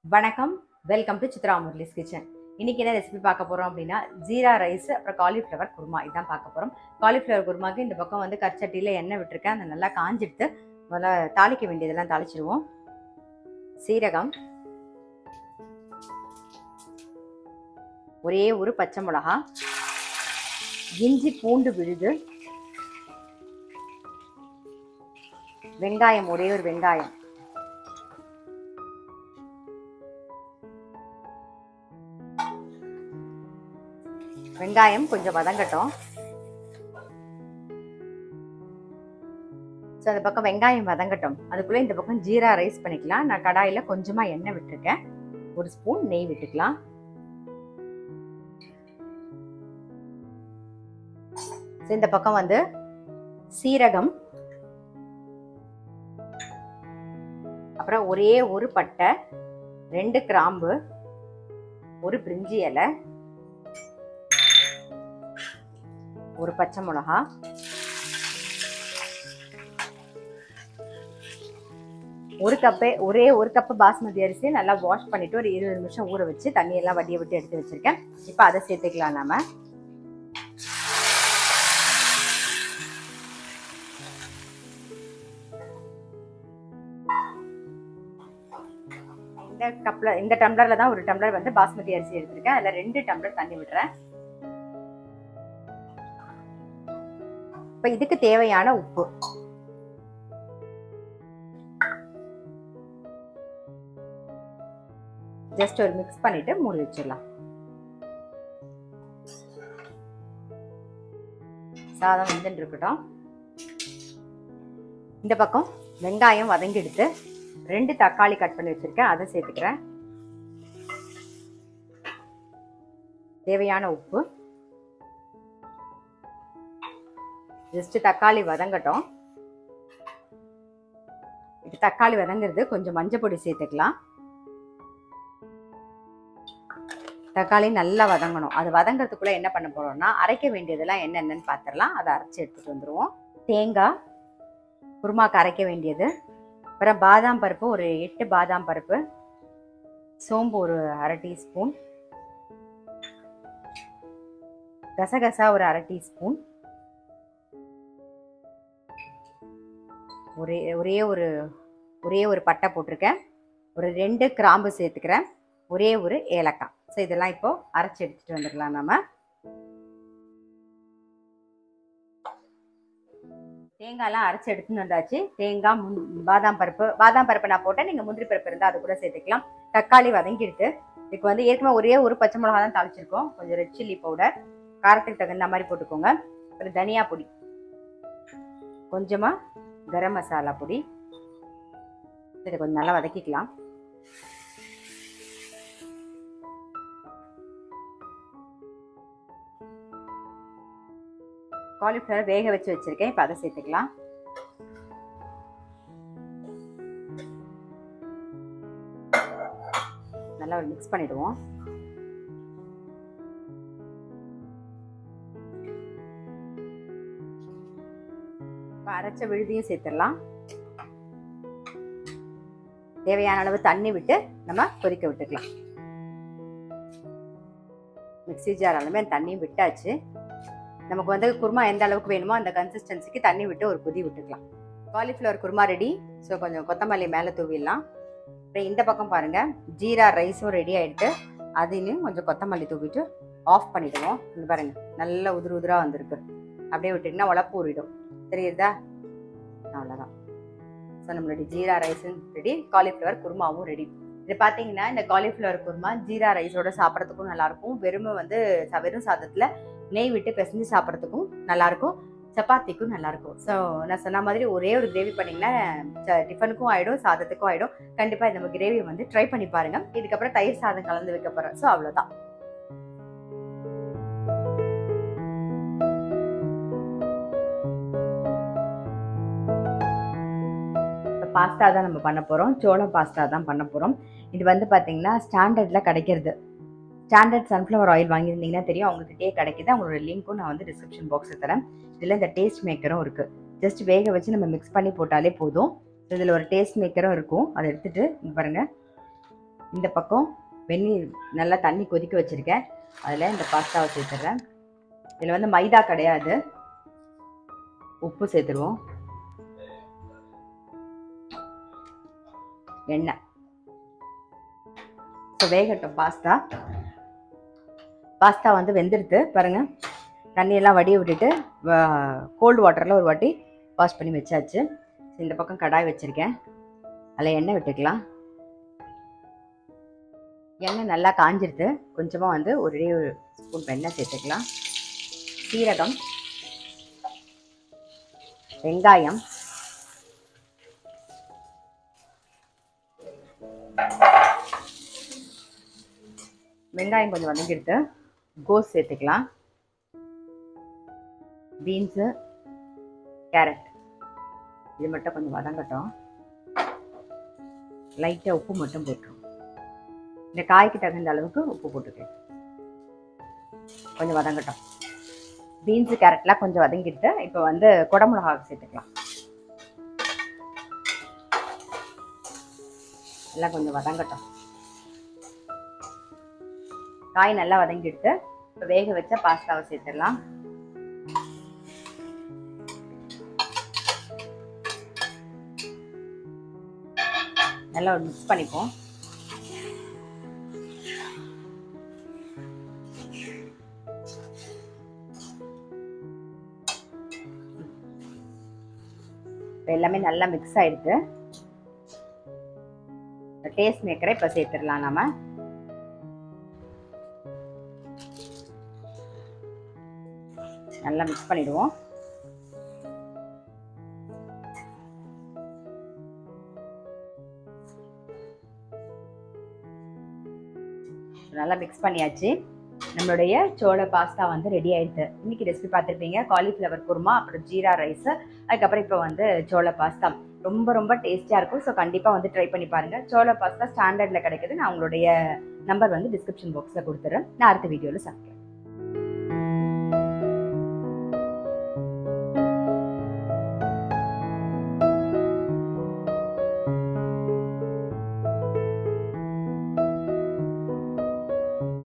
வணக்கம் welcome to Chitra Murali's kitchen இன்னைக்கு என்ன ரெசிபி பார்க்க போறோம் அப்படின்னா ஜீரா ரைஸ் அப்புறம் காலிஃப்ளவர் குருமா இதான் பார்க்க போறோம் காலிஃப்ளவர் குருமாக்கு இந்த பக்கம் வந்து கற்சட்டியில் எண்ணெய் விட்டுருக்கேன் அதை நல்லா காஞ்சிட்டு முதல்ல தாளிக்க வேண்டியதெல்லாம் தாளிச்சிடுவோம் சீரகம் ஒரே ஒரு பச்சை மிளகா இஞ்சி பூண்டு விழுது வெங்காயம் ஒரே ஒரு வெங்காயம் வெங்காயம் கொஞ்சம் வதங்கட்டும் ஸோ அந்த பக்கம் வெங்காயம் வதங்கட்டும் அதுக்குள்ளே இந்த பக்கம் ஜீரா ரைஸ் பண்ணிக்கலாம் நான் கடாயில் கொஞ்சமாக எண்ணெய் விட்டுருக்கேன் ஒரு ஸ்பூன் நெய் விட்டுக்கலாம் ஸோ இந்த பக்கம் வந்து சீரகம் அப்புறம் ஒரே ஒரு பட்டை ரெண்டு கிராம்பு ஒரு பிரிஞ்சி இலை ஒரு பச்சை மிளகா ஒரு கப்பே ஒரே ஒரு கப்பு பாஸ்மதி அரிசி நல்லா வாஷ் பண்ணிட்டு ஒரு இருபது நிமிஷம் ஊற வச்சு தண்ணியெல்லாம் வடிய விட்டு எடுத்து வச்சிருக்கேன் இப்போ அதை சேர்த்துக்கலாம் நாம இந்த கப்ல இந்த டம்ளர்ல தான் ஒரு டம்ளர் வந்து பாஸ்மதி அரிசி எடுத்திருக்கேன் அதில் ரெண்டு டம்ளர் தண்ணி விடுறேன் இப்போ இதுக்கு தேவையான உப்பு ஜஸ்ட் ஒரு மிக்ஸ் பண்ணிட்டு மூடி வச்சிடலாம் சாதம் வெந்துட்டு இருக்கட்டும் இந்த பக்கம் வெங்காயம் வதங்கி எடுத்து ரெண்டு தக்காளி கட் பண்ணி வச்சிருக்கேன் அதை சேர்த்துக்கிறேன் தேவையான உப்பு ஜஸ்ட் தக்காளி வதங்கட்டும் இது தக்காளி வதங்குறது கொஞ்சம் மஞ்சள் பொடி சேர்த்துக்கலாம் தக்காளி நல்லா வதங்கணும் அது வதங்கிறதுக்குள்ள என்ன பண்ண போறோம்னா அரைக்க வேண்டியதெல்லாம் என்னென்னு பார்த்துடலாம் அதை அரைச்சி எடுத்துட்டு வந்துடுவோம் தேங்காய் குருமாக்கு அரைக்க வேண்டியது அப்புறம் பாதாம் பருப்பு ஒரு எட்டு பாதாம் பருப்பு சோம்பு ஒரு அரை டீஸ்பூன் கசகசா ஒரு அரை டீஸ்பூன் ஒரே ஒரே ஒரு ஒரே ஒரு பட்டை போட்டிருக்கேன் ஒரு ரெண்டு கிராம்பு சேர்த்துக்கிறேன் ஒரே ஒரு ஏலக்காய் ஸோ இதெல்லாம் இப்போ அரைச்சி எடுத்துட்டு வந்துடலாம் நம்ம தேங்காய்லாம் அரைச்சி எடுத்துன்னு வந்தாச்சு தேங்காய் முன் பாதாம் பருப்பு பாதாம் பருப்பு நான் போட்டேன் நீங்கள் முந்திரி பருப்பு இருந்தால் அது கூட சேர்த்துக்கலாம் தக்காளி வதங்கிடுது இதுக்கு வந்து ஏற்கனவே ஒரே ஒரு பச்சை மிளகா தான் தாளிச்சிருக்கோம் கொஞ்சம் ரெட் சில்லி பவுடர் காரத்துக்கு தகுந்த மாதிரி போட்டுக்கோங்க அப்புறம் தனியா பொடி கொஞ்சமாக கரம் மசாலா பொடி இதை கொஞ்சம் நல்லா வதக்கிக்கலாம் காலிஃப்ளவர் வேக வச்சு வச்சிருக்கேன் இப்போ அதை சேர்த்துக்கலாம் நல்லா ஒரு மிக்ஸ் பண்ணிடுவோம் இப்போ அரைச்ச விழுதியும் சேர்த்துடலாம் தேவையான அளவு தண்ணி விட்டு நம்ம கொதிக்க விட்டுக்கலாம் மிக்சி ஜார் அளவுமே தண்ணியும் விட்டாச்சு நமக்கு வந்து குருமா எந்த அளவுக்கு வேணுமோ அந்த கன்சிஸ்டன்சிக்கு தண்ணி விட்டு ஒரு கொதி விட்டுக்கலாம் காலிஃப்ளவர் குருமா ரெடி ஸோ கொஞ்சம் கொத்தமல்லி மேலே தூவிடலாம் அப்புறம் இந்த பக்கம் பாருங்கள் ஜீரா ரைஸும் ரெடி ஆகிட்டு அதையும் கொஞ்சம் கொத்தமல்லி தூவிட்டு ஆஃப் பண்ணிவிடுவோம் இங்கே பாருங்கள் நல்ல உதிர் உதிராக வந்திருக்கு அப்படியே விட்டிங்கன்னா உழப்பு ஊறிடும் தெரியுதா அவ்வளோதான் ஸோ நம்மளுடைய ஜீரா ரைஸும் ரெடி காலிஃப்ளவர் குருமாவும் ரெடி இது பார்த்தீங்கன்னா இந்த காலிஃப்ளவர் குருமா ஜீரா ரைஸோட சாப்பிட்றதுக்கும் நல்லாயிருக்கும் வெறுமை வந்து வெறும் சாதத்தில் நெய் விட்டு பிசைஞ்சு சாப்பிட்றதுக்கும் நல்லாயிருக்கும் சப்பாத்திக்கும் நல்லாயிருக்கும் ஸோ நான் சொன்ன மாதிரி ஒரே ஒரு கிரேவி பண்ணிங்கன்னா டிஃபனுக்கும் ஆகிடும் சாதத்துக்கும் ஆகிடும் கண்டிப்பாக இந்த கிரேவி வந்து ட்ரை பண்ணி பாருங்கள் இதுக்கப்புறம் தயிர் சாதம் கலந்து வைக்க போகிறேன் ஸோ அவ்வளோதான் பாஸ்தா தான் நம்ம பண்ண போகிறோம் சோளம் பாஸ்தா தான் பண்ண போகிறோம் இது வந்து பார்த்தீங்கன்னா ஸ்டாண்டர்டில் கிடைக்கிறது ஸ்டாண்டர்ட் சன்ஃப்ளவர் ஆயில் வாங்கியிருந்தீங்கன்னா தெரியும் அவங்ககிட்டயே கிடைக்குது அவங்களோட லிங்க்கும் நான் வந்து டிஸ்கிரிப்ஷன் பாக்ஸில் தரேன் இதில் இந்த டேஸ்ட் மேக்கரும் இருக்குது ஜஸ்ட் வேக வச்சு நம்ம மிக்ஸ் பண்ணி போட்டாலே போதும் இதில் ஒரு டேஸ்ட் மேக்கரும் இருக்கும் அதை எடுத்துகிட்டு இங்கே பாருங்கள் இந்த பக்கம் வெந்நீர் நல்லா தண்ணி கொதிக்க வச்சுருக்கேன் அதில் இந்த பாஸ்தாவை சேர்த்துட்றேன் இதில் வந்து மைதா கிடையாது உப்பு சேர்த்துருவோம் எண்ணெய் ஸோ வேகட்டும் பாஸ்தா பாஸ்தா வந்து வெந்துடுது பாருங்கள் தண்ணியெல்லாம் வடிய விட்டுட்டு கோல்டு வாட்டரில் ஒரு வாட்டி வாஷ் பண்ணி வச்சாச்சு இந்த பக்கம் கடாய் வச்சுருக்கேன் அதில் எண்ணெய் விட்டுக்கலாம் எண்ணெய் நல்லா காஞ்சிருது கொஞ்சமாக வந்து ஒரே ஒரு ஸ்பூன் எண்ணெய் சேர்த்துக்கலாம் சீரகம் வெங்காயம் வெங்காயம் கொஞ்சம் வதங்கிடுத்து கோஸ் சேர்த்துக்கலாம் பீன்ஸு கேரட் இது மட்டும் கொஞ்சம் வதங்கட்டும் லைட்டாக உப்பு மட்டும் போட்டுரும் இந்த காய்க்கு தகுந்த அளவுக்கு உப்பு போட்டுக்கலாம் கொஞ்சம் வதங்கட்டும் பீன்ஸு கேரட்லாம் கொஞ்சம் வதங்கிட்டு இப்போ வந்து குடமிளகா சேர்த்துக்கலாம் எல்லாம் கொஞ்சம் வதங்கட்டும் காய் நல்லா வதங்கிடுத்து இப்போ வேக வச்ச பாஸ்தாவை சேர்த்துடலாம் நல்லா ஒரு மிக்ஸ் பண்ணிப்போம் இப்போ எல்லாமே நல்லா மிக்ஸ் ஆயிடுது டேஸ்ட் மேக்கரை இப்போ சேர்த்துடலாம் நாம நல்லா மிக்ஸ் பண்ணிடுவோம் நல்லா மிக்ஸ் பண்ணியாச்சு நம்மளுடைய சோள பாஸ்தா வந்து ரெடி ஆயிடுது இன்னைக்கு ரெசிபி பார்த்துருப்பீங்க காலிஃப்ளவர் குருமா அப்புறம் ஜீரா ரைஸ் அதுக்கப்புறம் இப்போ வந்து சோள பாஸ்தா ரொம்ப ரொம்ப டேஸ்டியாக இருக்கும் ஸோ கண்டிப்பாக வந்து ட்ரை பண்ணி பாருங்கள் சோள பாஸ்தா ஸ்டாண்டர்டில் கிடைக்குது நான் உங்களுடைய நம்பர் வந்து டிஸ்கிரிப்ஷன் பாக்ஸில் கொடுத்துறேன் நான் அடுத்த வீடியோவில் சமைக்கிறேன்